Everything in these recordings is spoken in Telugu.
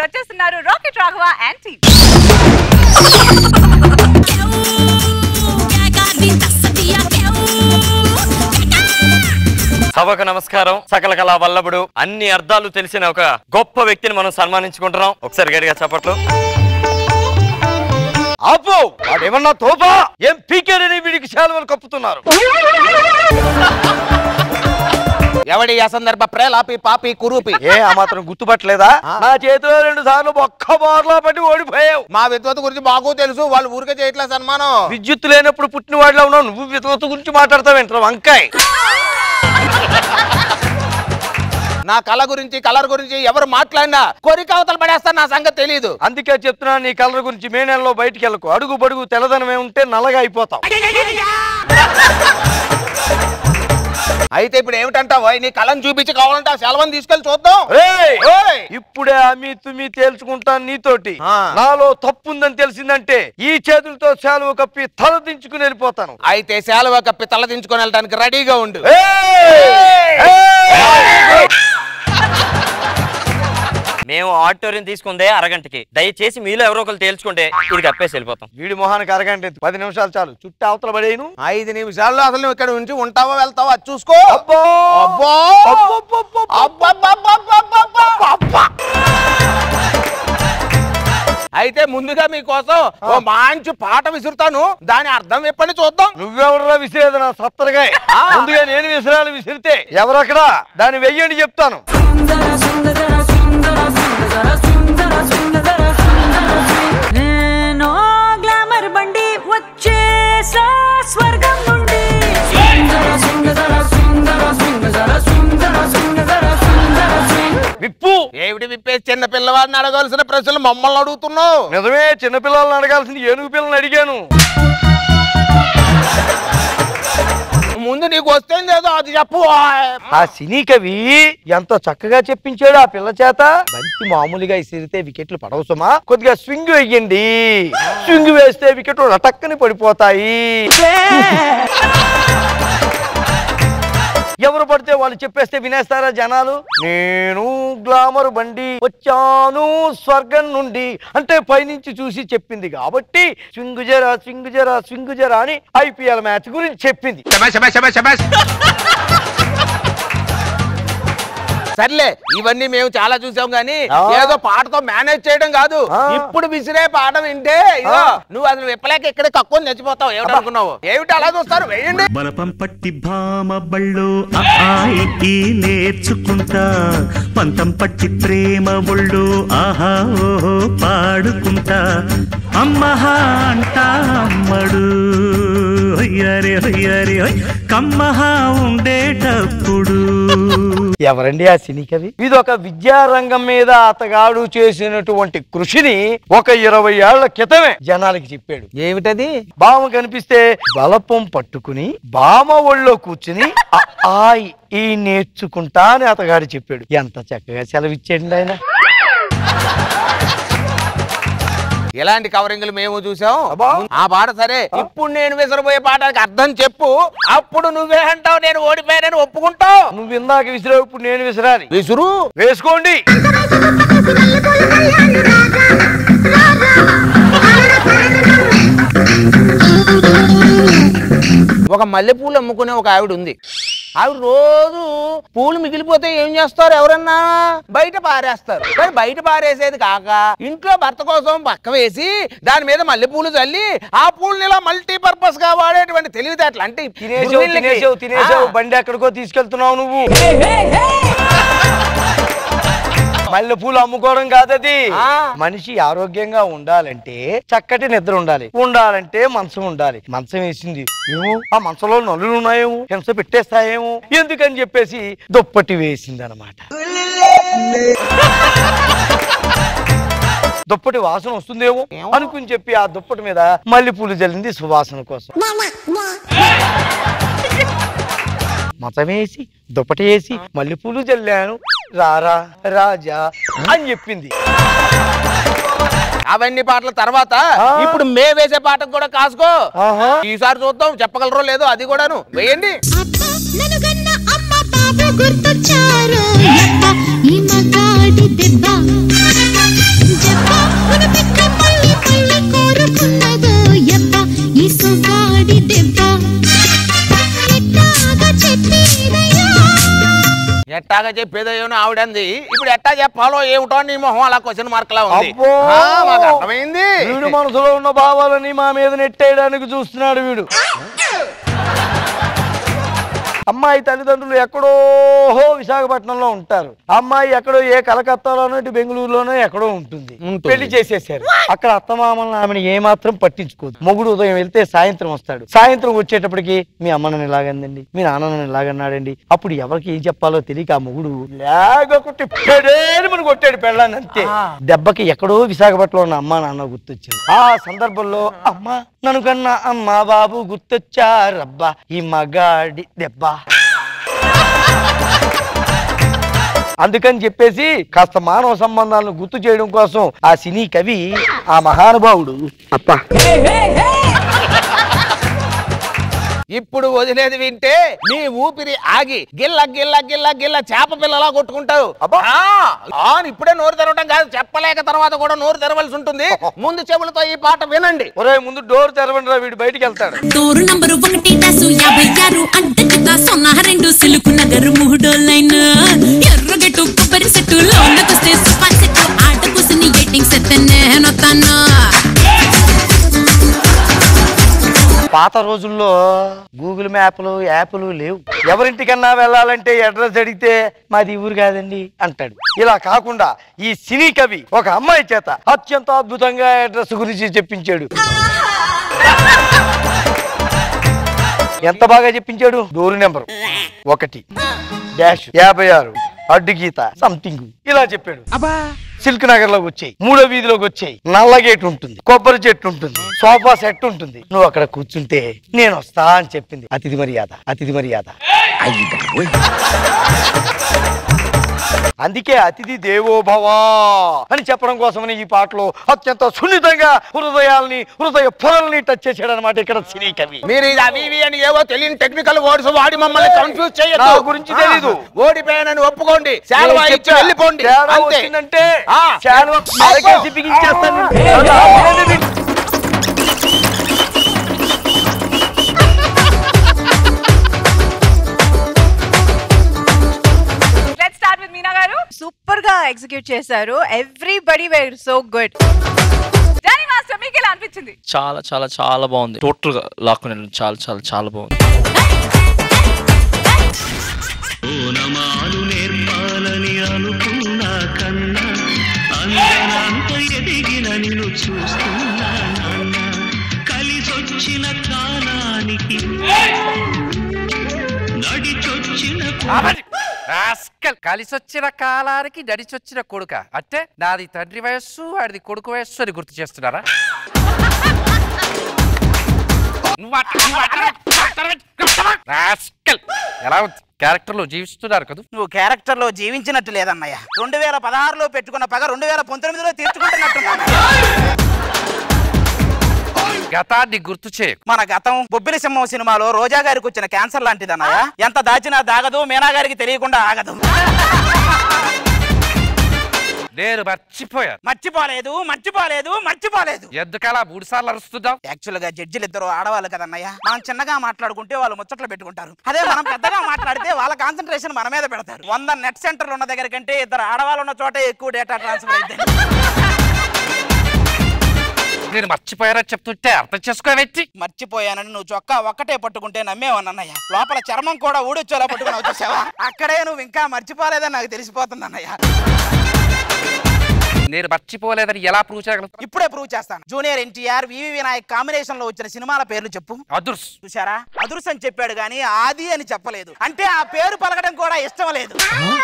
ఇప్పుడు వచ్చేస్తున్నారు రాకెట్ రాఘవ అండ్ టీమ్ సభకు నమస్కారం సకల కళా వల్లభుడు అన్ని అర్థాలు తెలిసిన ఒక గొప్ప వ్యక్తిని మనం సన్మానించుకుంటున్నాం ఒకసారి గడిగా చెప్పట్లు ఆపు వాడేమన్నా తోపా ఏం పీకేరని వీడికి శాలువలు కప్పుతున్నారు ఎవడి అసందర్భ ప్రేలాపి పాపి కురూపి ఏ ఆ మాత్రం గుర్తుపట్టలేదా నా చేతిలో రెండు సార్లు ఒక్క బార్లా పట్టి ఓడిపోయావు మా విద్వత్ గురించి బాగు తెలుసు వాళ్ళు ఊరికే చేయట్లేదు సన్మానం విద్యుత్ లేనప్పుడు పుట్టిన వాడిలో ఉన్నావు నువ్వు విధవత గురించి మాట్లాడతావు వంకాయ్ నా కళ గురించి కలర్ గురించి ఎవరు మాట్లాడినా కోరిక అవతల పడేస్తారు నా సంగతి తెలియదు అందుకే చెప్తున్నా నీ కలర్ గురించి మే నెలలో బయటికి వెళ్ళకు అడుగు బడుగు తెల్లదనమే ఉంటే నల్లగా అయిపోతావు అయితే ఇప్పుడు ఏమిటంటావు నీ కళను చూపించి కావాలంటే ఆ సెలవుని తీసుకెళ్లి చూద్దాం ఏయ్! ఓయ్! ఇప్పుడే అమి తుమి తేల్చుకుంటాను నీతోటి ఆ. నాలో తప్పు ఉందని తెలిసిందంటే ఈ చేతులతో శాలువ కప్పి తల దించుకుని వెళ్ళిపోతాను అయితే సెలవు కప్పి తల దించుకొని వెళ్ళడానికి రెడీగా ఉండు ఏయ్! ఏయ్! మేము ఆడిటోరియం తీసుకుందే అరగంటకి దయచేసి మీలో ఎవరో ఒకరు తేల్చుకుంటే ఇది కప్పేసి వెళ్ళిపోతాం వీడి మొహానికి అరగంట ఎత్తు. పది నిమిషాలు చాలు చుట్టూ అవతల పడేయను ఐదు నిమిషాల్లో అసలు నువ్వు ఇక్కడ ఉంచి ఉంటావా వెళ్తావా అది చూసుకో అబ్బో! అబ్బో! అబ్బబ్బబ్బబ్బ! అబ్బబ్బబ్బబ్బబ్బబ్బబ్బ! అయితే ముందుగా మీకోసం ఓ మంచి పాట విసురుతాను దాని అర్థం ఎప్పటి చూద్దాం నువ్వెవడరా విసిరేది నా సత్తరగా ముందుగా నేను విసిరాలి విసిరితే ఎవరక్కడ దాన్ని వెయ్యండి చెప్తాను నేను గ్లామర్ బండి వచ్చేసా స్వర్గం నుండి సుందర సుందర సుందర సుందర సుందర సుందర సుందర విప్పు ఏమిటి విప్పేసి చిన్న పిల్లవాడిని అడగాల్సిన ప్రశ్నలు మమ్మల్ని అడుగుతున్నావు నిజమే చిన్నపిల్లల్ని అడగాల్సింది ఏనుగు పిల్లల్ని అడిగాను ముందు నీకు వస్తే లేదో అది చెప్పు ఆ సినీ కవి ఎంతో చక్కగా చెప్పించాడు ఆ పిల్ల చేత బంతి మామూలుగా ఇసిరితే వికెట్లు పడవు సుమా కొద్దిగా స్వింగ్ వెయ్యండి స్వింగ్ వేస్తే వికెట్లు రటక్కని పడిపోతాయి ఎవరు పడితే వాళ్ళు చెప్పేస్తే వినేస్తారా జనాలు నేను గ్లామర్ బండి వచ్చాను స్వర్గం నుండి అంటే పైనుంచి చూసి చెప్పింది కాబట్టి స్వింగ్ జరా స్వింగ్ జరా స్వింగ్ జరా అని ఐపీఎల్ మ్యాచ్ గురించి చెప్పింది సర్లే ఇవన్నీ మేము చాలా చూసాం గానీ ఆ. ఏదో పాటతో మేనేజ్ చేయడం కాదు ఆ. ఇప్పుడు విసిరే పాట వింటే ఇదిగో, ఆ. నువ్వు అసలు విప్పలేక ఇక్కడ కక్కుని చచ్చిపోతావు ఏమిటనుకున్నావు ఏమిటి అలా చూస్తారు వేయండి బలపం పట్టి భామ బళ్ళో ఆ ఆయి ఈ నేర్చుకుంటా పంతం పట్టి ప్రేమ ఒళ్ళు ఆహా ఓహో పాడుకుంటా అమ్మహా అంటా అమ్మడు హొయ్యరే హొయ్యరే హొయ్ కమ్మహా ఉండేటప్పుడు ఎవరండి ఆ సినీ కవి ఇది ఒక విద్యారంగం మీద అతగాడు చేసినటువంటి కృషిని ఒక ఇరవై ఏళ్ల క్రితమే జనాలకి చెప్పాడు ఏమిటది బామ కనిపిస్తే బలపం పట్టుకుని బామ ఒళ్ళో కూర్చుని ఆ ఆయి ఈ నేర్చుకుంటా అని అతగాడు చెప్పాడు ఎంత చక్కగా సెలవిచ్చాడు ఆయన ఇలాంటి కవరింగ్లు మేము చూసాం అబ్బా. ఆ పాట సరే ఇప్పుడు నేను విసరబోయే పాటకి అర్థం చెప్పు అప్పుడు నువ్వే అంటావు నేను ఓడిపోయానని ఒప్పుకుంటావు నువ్వు ఇందాక విసిరావు ఇప్పుడు నేను విసిరాలి విసురు వేసుకోండి ఒక మల్లె పూలు అమ్ముకునే ఒక ఆవిడ ఉంది ఆవిడ రోజు పూలు మిగిలిపోతే ఏం చేస్తారు ఎవరన్నా బయట పారేస్తారు కానీ బయట పారేసేది కాక ఇంట్లో భర్త కోసం పక్క వేసి దాని మీద మల్లె పూలు చల్లి ఆ పూలని ఇలా మల్టీ పర్పస్ గా వాడేటువంటి తెలివితేటలు అంటే తినేసావు గృహిణులకి- తినేసావు తినేసావు ఆ. బండి ఎక్కడికో తీసుకెళ్తున్నావు నువ్వు మల్లె పూలు అమ్ముకోవడం కాదది ఆ. మనిషి ఆరోగ్యంగా ఉండాలంటే చక్కటి నిద్ర ఉండాలి ఉండాలంటే మంచం ఉండాలి మంచం వేసింది ఏమో ఆ మంచంలో నల్లులు ఉన్నాయేమో హింస పెట్టేస్తాయేమో ఎందుకని చెప్పేసి దుప్పటి వేసింది అనమాట దుప్పటి వాసన వస్తుందేమో అనుకుని చెప్పి ఆ దుప్పటి మీద మల్లెపూలు జల్లింది సువాసన కోసం మతమేసి దుప్పటి వేసి మల్లెపూలు జల్లాను రారా రాజా అని చెప్పింది అవన్నీ పాటల తర్వాత ఆ. ఇప్పుడు మే వేసే పాటకు కూడా కాసుకో ఆహా. ఈసారి చూద్దాం చెప్పగలరో లేదో అది కూడాను వేయండి అబ్బ నన్ను గన్న అమ్మ బాబు గుర్తొచ్చారు యబ్బ ఈ మగాడి దెబ్బ మగాడి దెబ్బ ఎట్టాగా చెప్పేదయ్యా ఎట్టాగా చెప్పేదయ్యోనో ఆవిడంది ఇప్పుడు ఎట్టా చెప్పాలో ఏమిటో నీ మొహం అలా క్వశ్చన్ మార్క్ లా ఉంది అబ్బో! ఆ, మాకు అర్థమైంది వీడు మనసులో ఉన్న భావాలని మా మీద నెట్టేయడానికి చూస్తున్నాడు వీడు అమ్మాయి తల్లిదండ్రులు ఎక్కడో విశాఖపట్నంలో ఉంటారు అమ్మాయి ఎక్కడో ఏ కలకత్తాలోనో ఇటు బెంగళూరులోనో ఎక్కడో ఉంటుంది ఉంటుంది. పెళ్లి చేసేసారు అక్కడ అత్తమామలను ఆమెను ఏమాత్రం పట్టించుకోదు మొగుడు ఉదయం వెళ్తే సాయంత్రం వస్తాడు సాయంత్రం వచ్చేటప్పటికి మీ అమ్మ నన్ను ఇలాగందండి మీ నాన్న నన్ను ఇలాగన్నాడండి అప్పుడు ఎవరికి ఏం చెప్పాలో తెలియక ఆ మొగుడు లేక కొట్టి పెడేని మన కొట్టాడు పెళ్ళాన్ని అంతే దెబ్బకి ఎక్కడో విశాఖపట్నంలో ఉన్న అమ్మ నాన్న గుర్తొచ్చింది ఆ సందర్భంలో అమ్మ నన్ను కన్నా అమ్మ బాబు గుర్తొచ్చారబ్బా ఈ మగాడి దెబ్బ అందుకని చెప్పేసి కాస్త మానవ సంబంధాలను గుర్తు చేయడం కోసం ఆ సినీ కవి ఆ మహానుభావుడు అప్ప ఇప్పుడు వదిలేది వింటే నీ ఊపిరి ఆగి గిల్ల గిల్ల గిల్ల గిల్ల చేప పిల్లలా కొట్టుకుంటావు అబ్బా. ఆ, ఆన్ ఇప్పుడే నోరు తెరవడం కాదు చెప్పలేక తర్వాత కూడా నోరు తెరవలసి ఉంటుంది ముందు చెవులతో ఈ పాట వినండి ఒరే ముందు డోర్ తెరవండి రా వీడు బయటికి వెళ్తాడు డోరు నంబరు ఒకటి డాసు యాభై ఆరు అడ్డ సున్నా రెండు సిలుకు నగరు మూడో లైన్ ఎర్రగట్టు కొబ్బరి సెట్టు లోనకొస్తే సుపాన్ సెట్టు ఆట కూసుని ఎట్టింగ్ సెట్ నేనొత్తాను పాత రోజుల్లో గూగుల్ మ్యాప్లు యాప్లు లేవు ఎవరింటికన్నా వెళ్ళాలంటే అడ్రస్ అడిగితే మాది ఈ ఊరు కాదండి అంటాడు ఇలా కాకుండా ఈ సినీ కవి ఒక అమ్మాయి చేత అత్యంత అద్భుతంగా అడ్రస్ గురించి చెప్పించాడు ఎంత బాగా చెప్పించాడు డోరు నెంబర్ ఒకటి డాష్ యాభై ఆరు అడ్డు గీత సంథింగ్ ఇలా చెప్పాడు సిల్క్ నగర్ లోకి వచ్చాయి మూడో వీధిలోకి వచ్చాయి నల్ల గేట్ ఉంటుంది కొబ్బరి చెట్టు ఉంటుంది సోఫా సెట్ ఉంటుంది నువ్వు అక్కడ కూర్చుంటే నేను వస్తా అని చెప్పింది అతిథి మర్యాద అతిథి మర్యాద అందుకే అతిథి దేవో భవ అని చెప్పడం కోసమని ఈ పాటలో అత్యంత సున్నితంగా హృదయాల్ని హృదయ పొరల్ని టచ్ చేశాడు అనమాట ఇక్కడ సినీ కవి మీరు ఇది అవి ఇవి అని ఏవో తెలియని టెక్నికల్ వర్డ్స్ వాడి మమ్మల్ని కన్ఫ్యూజ్ చేయొద్దు నా గురించి తెలీదు. ఆ, ఓడిపోయానని ఒప్పుకోండి శాలువా నేను ఇచ్చి చెప్పా, వెళ్ళిపోండి తేడా అంతే వచ్చిందంటే ఆ. శాలువా మెడకేసి బిగించేస్తాను. అలా ఆపలేదు. లెట్స్ స్టార్ట్ విత్ మీనా గారు సూపర్ గా ఎగ్జిక్యూట్ చేశారు everybody were so good Danny master మీకు ఎలా అనిపించింది చాలా చాలా చాలా బాగుంది టోటల్ గా లాక్కునే చాలా చాలా చాలా బాగుంది ఓనమాలు నేర్పాలని అనుకున్నా కన్నా అందనంత ఎదిగిన నిన్ను చూస్తున్నా నాన్న కలిసొచ్చిన కాలానికి నడిచొచ్చిన రాస్కల్ కలిసొచ్చిన కాలానికి నడిచొచ్చిన కొడుక అంటే నాది తండ్రి వయస్సు వాడిది కొడుకు వయస్సు అని గుర్తు చేస్తున్నారా నువ్వు అట్ట- నువ్వు అట్ట- రాస్కల్. ఎలా ఉంది క్యారెక్టర్ లో జీవిస్తున్నారు కదా నువ్వు క్యారెక్టర్ లో జీవించినట్టు లేదన్నయ్య రెండు వేల పదహారులో పెట్టుకున్న పగ రెండు వేల పంతొమ్మిదిలో తీర్చుకుంటున్నట్టున్నా గతాన్ని గుర్తు చేయకు మన గతం బొబ్బిలి సింహం సినిమాలో రోజా గారికి వచ్చిన క్యాన్సర్ లాంటిది అన్నయ్య ఎంత దాచినా దాగదు మీనా గారికి తెలియకుండా ఆగదు నేను మర్చిపోయాను మర్చిపోలేదు మర్చిపోలేదు మర్చిపోలేదు ఎందుకలా మూడు సార్లు అరుస్తున్నావు యాక్చువల్ గా జడ్జిలు ఇద్దరు ఆడవాళ్ళు కదన్నయ్య మనం చిన్నగా మాట్లాడుకుంటే వాళ్ళు ముచ్చట్లు పెట్టుకుంటారు అదే మనం పెద్దగా మాట్లాడితే వాళ్ళ కాన్సన్ట్రేషన్ మన మీద పెడతారు వంద నెట్ సెంటర్లు ఉన్న దగ్గర కంటే ఇద్దరు ఆడవాళ్ళు ఉన్న చోట ఎక్కువ డేటా ట్రాన్స్ఫర్ అయితే నేను మర్చిపోయారని చెప్తుంటే అర్థం చేసుకోవేంటి మర్చిపోయానని నువ్వు చొక్కా ఒక్కటే పట్టుకుంటే నమ్మేవన్నయ్య లోపల చర్మం కూడా ఊడొచ్చేలా పట్టుకుని వచ్చేసావా అక్కడే నువ్వు ఇంకా మర్చిపోలేదని నాకు తెలిసిపోతుంది అన్నయ్య నేను మర్చిపోలేదని ఎలా ప్రూవ్ చేయగలుగుతా ఇప్పుడే ప్రూవ్ చేస్తాను జూనియర్ ఎన్టీఆర్ వివి వినాయక్ కాంబినేషన్ లో వచ్చిన సినిమాల పేర్లు చెప్పు అదుర్స్ చూసారా అదుర్స్ అని చెప్పాడు కానీ ఆది అని చెప్పలేదు అంటే ఆ పేరు పలకడం కూడా ఇష్టం లేదు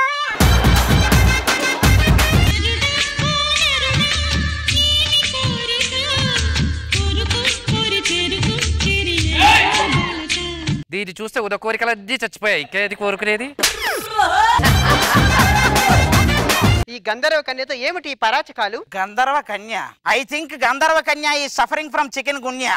దీన్ని చూస్తే ఉద కోరికలన్నీ చచ్చిపోయాయి ఇంకేది కోరుకునేది ఈ గంధర్వ కన్యతో ఏమిటి ఈ పరాచకాలు గంధర్వ కన్య ఐ థింక్ గంధర్వ కన్య ఈ suffering from chikungunya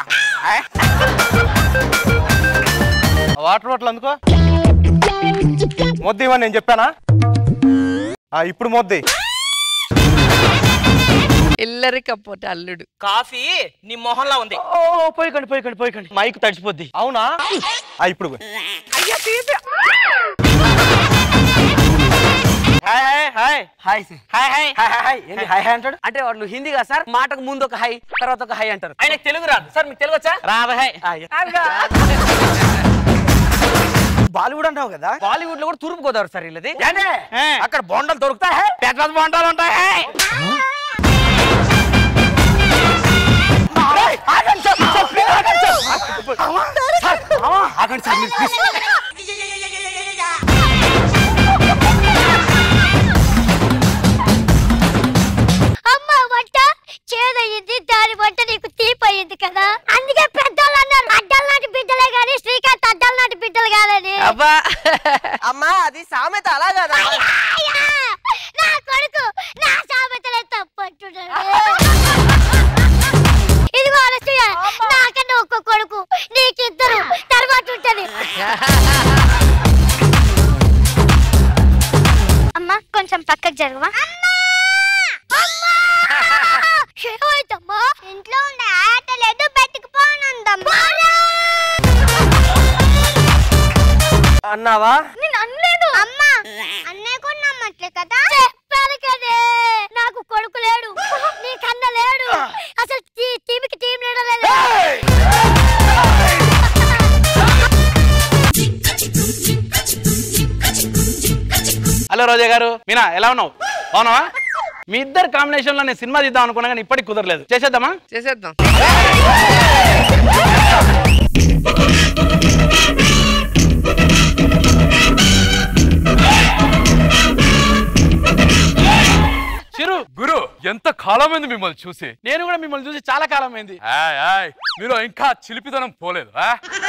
water bottle అందుకో మొద్దు ఇవ్వని నేను చెప్పానా ఆ, ఇప్పుడు మొద్ది ఎల్లరి కపోతే అల్లుడు కాఫీ నీ మొహంలో ఉంది ఓ పోయికండి పోయికండి పోయికండి మైక్ తడిచిపోద్ది అవునా ఆ, ఇప్పుడు పోయి. అయ్యా తీపి హాయ్ హాయ్ హాయ్ హాయ్ సి. హాయ్ హాయ్ హాయ్ హాయ్ హాయ్ ఏంది హాయ్ హాయ్ అంటాడు అంటే వాళ్ళు హిందీ కదా సార్ మాటకు ముందు ఒక హై తర్వాత ఒక హై అంటారు ఆయనకు తెలుగు రాదు సార్ మీకు తెలుగు వచ్చా రాదు హాయ్ అవ్వా. బాలీవుడ్ అంటావు కదా బాలీవుడ్ లో కూడా తూర్పు గోదావరి సార్ వీళ్ళది అక్కడ బొండలు దొరుకుతాయి పెద్ద పెద్ద బొండాలు ఉంటాయి ఏయ్, ఆగండి సార్, సార్, please ఆగండి సార్. సార్, మామ, ఆగండి సార్, మీరు please. అమ్మ వంట చేదయ్యింది దాని వంట నీకు తీపయింది కదా అందుకే పెద్దోళ్ళు అన్నారు అడ్డల నాటి బిడ్డలే గాని శ్రీకాంత్ అడ్డల నాటి బిడ్డలు కాదని అబ్బా అమ్మా అది సామెత అలా కదా అయ్యా! నా కొడుకు నా సామెతలే తప్పంటున్నాడు ఇదిగో అనసూయ నాకన్నా ఒక్క కొడుకు నీకిద్దరు తర్వాత ఉంటది అమ్మా కొంచెం పక్కకు జరగవా ఏమైందమ్మా ఇంట్లో ఉండే ఆట లేదు బయటికి పోనందమ్మా అన్నావా నేను అనలేదు అమ్మా అన్నయ్య కూడా నమ్మట్లే కదా చెప్పాను కదే నాకు కొడుకు లేడు నీ కన్న లేడు అసలు తీ- టీవీకి టీం లీడర్ లేదు హలో రోజా గారు మీనా ఎలా ఉన్నావు అవునా మీ ఇద్దరు కాంబినేషన్ లో నేను సినిమా తీద్దాం అనుకున్నా కానీ ఇప్పటికి కుదరలేదు చేసేద్దామా చేసేద్దాం చిరు గురు ఎంత కాలమైంది మిమ్మల్ని చూసి నేను కూడా మిమ్మల్ని చూసి చాలా కాలం అయింది ఆయ్, ఆయ్, మీరు ఇంకా చిలిపితనం పోలేదు ఆ?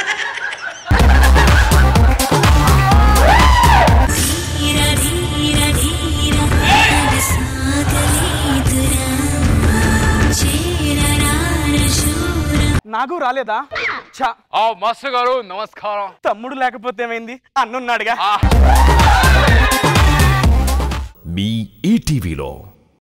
నాకు రాలేదా ఛా ఆ మాస్టర్ గారు నమస్కారం తమ్ముడు లేకపోతే ఏమైంది అన్నున్నాడుగా ఆ, మీ ఈటీవీలో